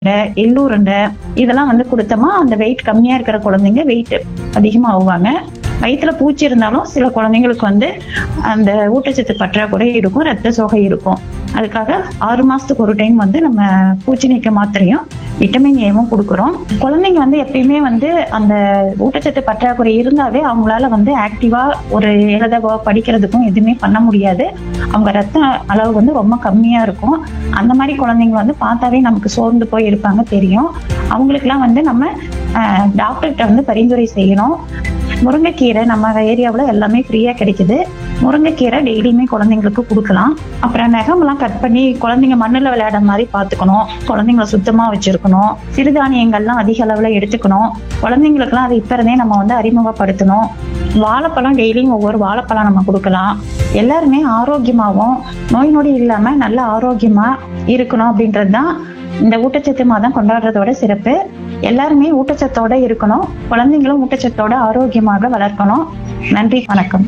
முருங்கைக்கீரை எள்ளூருண்டை இதெல்லாம் வந்து கொடுத்தோமா அந்த வெயிட் கம்மியா இருக்கிற குழந்தைங்க வெயிட் அதிகமா ஆகுவாங்க வயிற்றுல பூச்சி இருந்தாலும் சில குழந்தைங்களுக்கு வந்து அந்த ஊட்டச்சத்து பற்றாக்குறை இருக்கும் ரத்த சோகை இருக்கும் அதுக்காக ஆறு மாசத்துக்கு ஒரு டைம் வந்து நம்ம பூச்சி நீக்க மாத்திரையும் விட்டமின் ஏவும் கொடுக்குறோம் குழந்தைங்க வந்து எப்பயுமே வந்து அந்த ஊட்டச்சத்து பற்றாக்குறை இருந்தாவே அவங்களால வந்து ஆக்டிவா ஒரு எழுதவோ படிக்கிறதுக்கும் எதுவுமே பண்ண முடியாது அவங்க ரத்த அளவு வந்து ரொம்ப கம்மியா இருக்கும் அந்த மாதிரி குழந்தைங்க வந்து பார்த்தாவே நமக்கு சோர்ந்து போய் இருப்பாங்க தெரியும் அவங்களுக்குலாம் வந்து நம்ம டாக்டர்கிட்ட வந்து பரிந்துரை செய்யணும் முருங்கைக்கீரை நம்ம ஏரியாவில் எல்லாமே ஃப்ரீயாக கிடைக்குது முருங்கைக்கீரை டெய்லியுமே குழந்தைங்களுக்கு கொடுக்கலாம் அப்புறம் நகமெல்லாம் கட் பண்ணி குழந்தைங்க மண்ணில் விளையாட மாதிரி பார்த்துக்கணும் குழந்தைங்கள சுத்தமாக வச்சிருக்கணும் சிறுதானியங்கள்லாம் அதிக அளவில் எடுத்துக்கணும் குழந்தைங்களுக்குலாம் அதை இப்போ இருந்தே நம்ம வந்து அறிமுகப்படுத்தணும் வாழைப்பழம் டெய்லியும் ஒவ்வொரு வாழைப்பழம் நம்ம கொடுக்கலாம் எல்லாருமே ஆரோக்கியமாகவும் நோய் நொடி இல்லாமல் நல்ல ஆரோக்கியமாக இருக்கணும் அப்படின்றது தான் இந்த ஊட்டச்சத்து மாதம் கொண்டாடுறதோட சிறப்பு எல்லாருமே ஊட்டச்சத்தோட இருக்கணும் குழந்தைங்களும் ஊட்டச்சத்தோட ஆரோக்கியமாக வளர்க்கணும் நன்றி வணக்கம்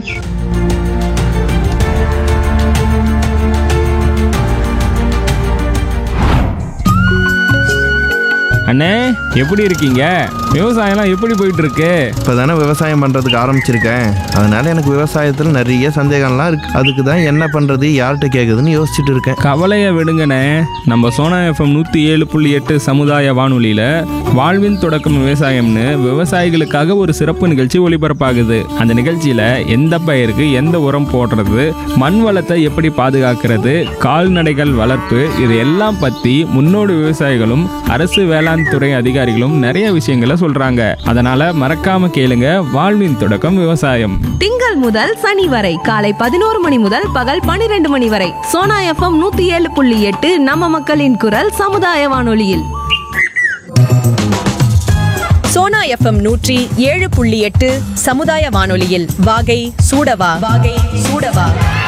அண்ணே எப்படி இருக்கீங்க விவசாயம்லாம் எப்படி போயிட்டு இருக்கு இப்போ தானே விவசாயம் பண்ணுறதுக்கு ஆரம்பிச்சிருக்கேன் அதனால எனக்கு விவசாயத்தில் நிறைய சந்தேகம்லாம் இருக்கு அதுக்கு தான் என்ன பண்ணுறது யார்கிட்ட கேட்குதுன்னு யோசிச்சுட்டு இருக்கேன் கவலையை விடுங்கண்ணே நம்ம சோனா எஃப்எம் நூற்றி ஏழு புள்ளி எட்டு சமுதாய வானொலியில் வாழ்வின் தொடக்கம் விவசாயம்னு விவசாயிகளுக்காக ஒரு சிறப்பு நிகழ்ச்சி ஒளிபரப்பாகுது அந்த நிகழ்ச்சியில் எந்த பயிருக்கு எந்த உரம் போடுறது மண் வளத்தை எப்படி பாதுகாக்கிறது கால்நடைகள் வளர்ப்பு இது எல்லாம் பற்றி முன்னோடி விவசாயிகளும் அரசு வேளாண் துறை அதிகாரிகளும் நிறைய விஷயங்களை சொல்றாங்க அதனால மறக்காம கேளுங்க வாழ்வின் தொடக்கம் விவசாயம் திங்கள் முதல் சனி வரை காலை பதினோரு மணி முதல் பகல் பனிரெண்டு மணி வரை சோனா எஃப்எம் நூத்தி ஏழு புள்ளி எட்டு நம்ம மக்களின் குரல் சமுதாய வானொலியில் சோனா எஃப்எம் நூற்றி ஏழு புள்ளி எட்டு சமுதாய வானொலியில் வாகை சூடவா வாகை சூடவா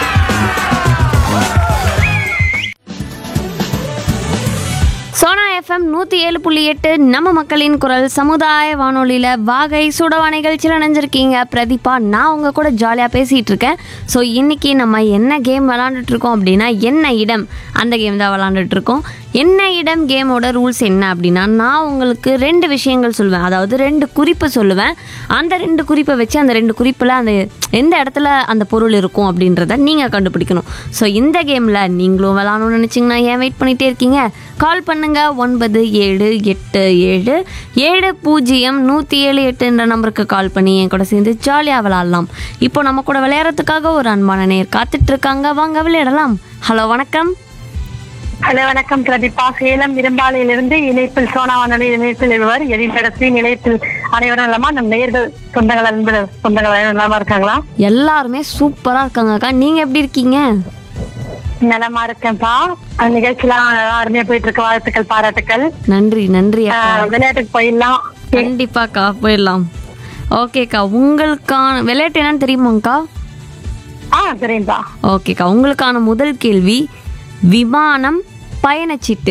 சோனா எஃப்எம் நூற்றி ஏழு புள்ளி எட்டு நம்ம மக்களின் குரல் சமுதாய வானொலியில் வாகை சுடவா நிகழ்ச்சியில் நினைஞ்சிருக்கீங்க பிரதீபா நான் உங்கள் கூட ஜாலியாக பேசிகிட்டு இருக்கேன் ஸோ இன்றைக்கி நம்ம என்ன கேம் விளாண்டுட்டு இருக்கோம் அப்படின்னா என்ன இடம் அந்த கேம் தான் விளாண்டுட்டு இருக்கோம் என்ன இடம் கேமோட ரூல்ஸ் என்ன அப்படின்னா நான் உங்களுக்கு ரெண்டு விஷயங்கள் சொல்லுவேன் அதாவது ரெண்டு குறிப்பு சொல்லுவேன் அந்த ரெண்டு குறிப்பை வச்சு அந்த ரெண்டு குறிப்பில் அந்த எந்த இடத்துல அந்த பொருள் இருக்கும் அப்படின்றத நீங்கள் கண்டுபிடிக்கணும் ஸோ இந்த கேமில் நீங்களும் விளாடணும்னு நினச்சிங்கன்னா ஏன் வெயிட் பண்ணிகிட்டே இருக்கீங்க கால் பண்ணுங்க ஒன்பது ஏழு எட்டு ஏழு ஏழு பூஜ்ஜியம் நூற்றி ஏழு எட்டுன்ற நம்பருக்கு கால் பண்ணி என் கூட சேர்ந்து ஜாலியாக விளாட்லாம் இப்போ நம்ம கூட விளையாடுறதுக்காக ஒரு அன்பான நேர் காத்துட்டு இருக்காங்க வாங்க விளையாடலாம் ஹலோ வணக்கம் ஹலோ வணக்கம் பிரதீபா சேலம் இரும்பாலையிலிருந்து இணைப்பில் சோனா வானொலி இணைப்பில் இருவர் எழில்படத்தி நிலையத்தில் அனைவரும் இல்லாம நம் நேர்கள் சொந்தங்கள் அன்பு சொந்தங்கள் அனைவரும் நலமா இருக்காங்களா எல்லாருமே சூப்பராக இருக்காங்கக்கா நீங்கள் எப்படி இருக்கீங்க நலமா இருக்கேன்ப்பா அந்த நிகழ்ச்சிலாம் நல்லா அருமையா போயிட்டு இருக்கு வாழ்த்துக்கள் பாராட்டுக்கள் நன்றி நன்றி அக்கா ஆஹ், விளையாட்டுக்கு போயிடலாம் கண்டிப்பாக்கா போயிடலாம் ஓகேக்கா உங்களுக்கான விளையாட்டு என்னன்னு தெரியுமாங்க்கா ஆ சரிங்கப்பா ஓகேக்கா உங்களுக்கான முதல் கேள்வி விமானம் பயணச்சீட்டு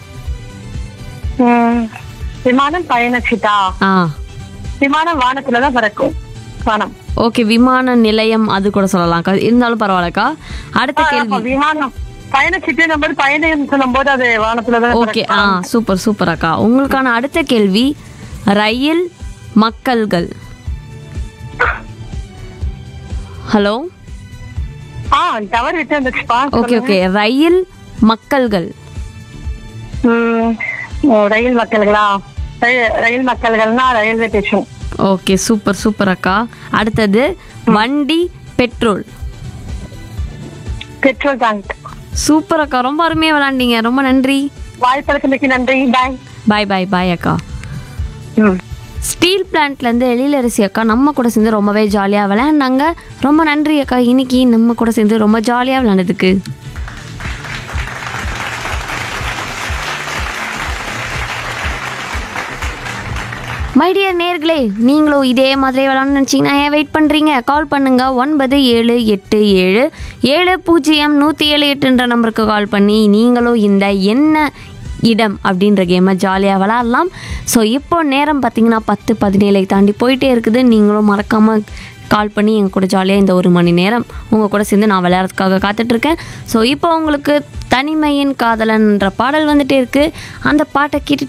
உம், விமானம் பயணச்சிட்டா ஆ விமானம் வானத்துலதான் பறக்கும் வானம் ஓகே விமான நிலையம் அது கூட சொல்லலாம்க்கா இருந்தாலும் பரவாயில்லக்கா அடுத்த ஆ, கேள்வி அப்ப விமானம் பயணச்சிட்டு நம்ம பயணம் சொல்லும் போது அது வானத்துலதான் ஓகே ஆ சூப்பர் சூப்பர் அக்கா உங்களுக்கான அடுத்த கேள்வி ரயில் மக்கள்கள் ஹலோ ஆ டவர் விட்டு வந்துச்சுப்பா ஓகே ஓகே ரயில் மக்கள்கள் ம், ரயில் மக்கள்களா ரயில் ரயில் மக்கள்கள்னா railway station okay super super அக்கா அடுத்தது வண்டி பெட்ரோல் பெட்ரோல் டேங்க் சூப்பர் அக்கா ரொம்ப அருமையாக விளாண்டீங்க ரொம்ப நன்றி வாய்ப்பதற்கு மிக்க நன்றி பாய் பாய் பாய் பாய் அக்கா ஸ்டீல் பிளான்ட்லேருந்து எழிலரசி அக்கா நம்ம கூட சேர்ந்து ரொம்பவே ஜாலியாக விளையாண்டாங்க ரொம்ப நன்றி அக்கா இன்னைக்கு நம்ம கூட சேர்ந்து ரொம்ப ஜாலியாக விளையாண்டதுக்கு மைடியர் நேர்களே நீங்களும் இதே மாதிரி விளாட்னு நினச்சிங்கன்னா ஏன் வெயிட் பண்ணுறீங்க கால் பண்ணுங்க ஒன்பது ஏழு எட்டு ஏழு ஏழு பூஜ்ஜியம் நூற்றி ஏழு எட்டுன்ற நம்பருக்கு கால் பண்ணி நீங்களும் இந்த என்ன இடம் அப்படின்ற கேமை ஜாலியாக விளாட்லாம் ஸோ இப்போ நேரம் பார்த்தீங்கன்னா பத்து பதினேழை தாண்டி போயிட்டே இருக்குது நீங்களும் மறக்காமல் கால் பண்ணி எங்கள் கூட ஜாலியாக இந்த ஒரு மணி நேரம் உங்கள் கூட சேர்ந்து நான் விளையாடுறதுக்காக காத்துட்ருக்கேன் ஸோ இப்போ உங்களுக்கு தனிமையின் காதலன்ற பாடல் வந்துட்டே இருக்குது அந்த பாட்டை கேட்டுட்டு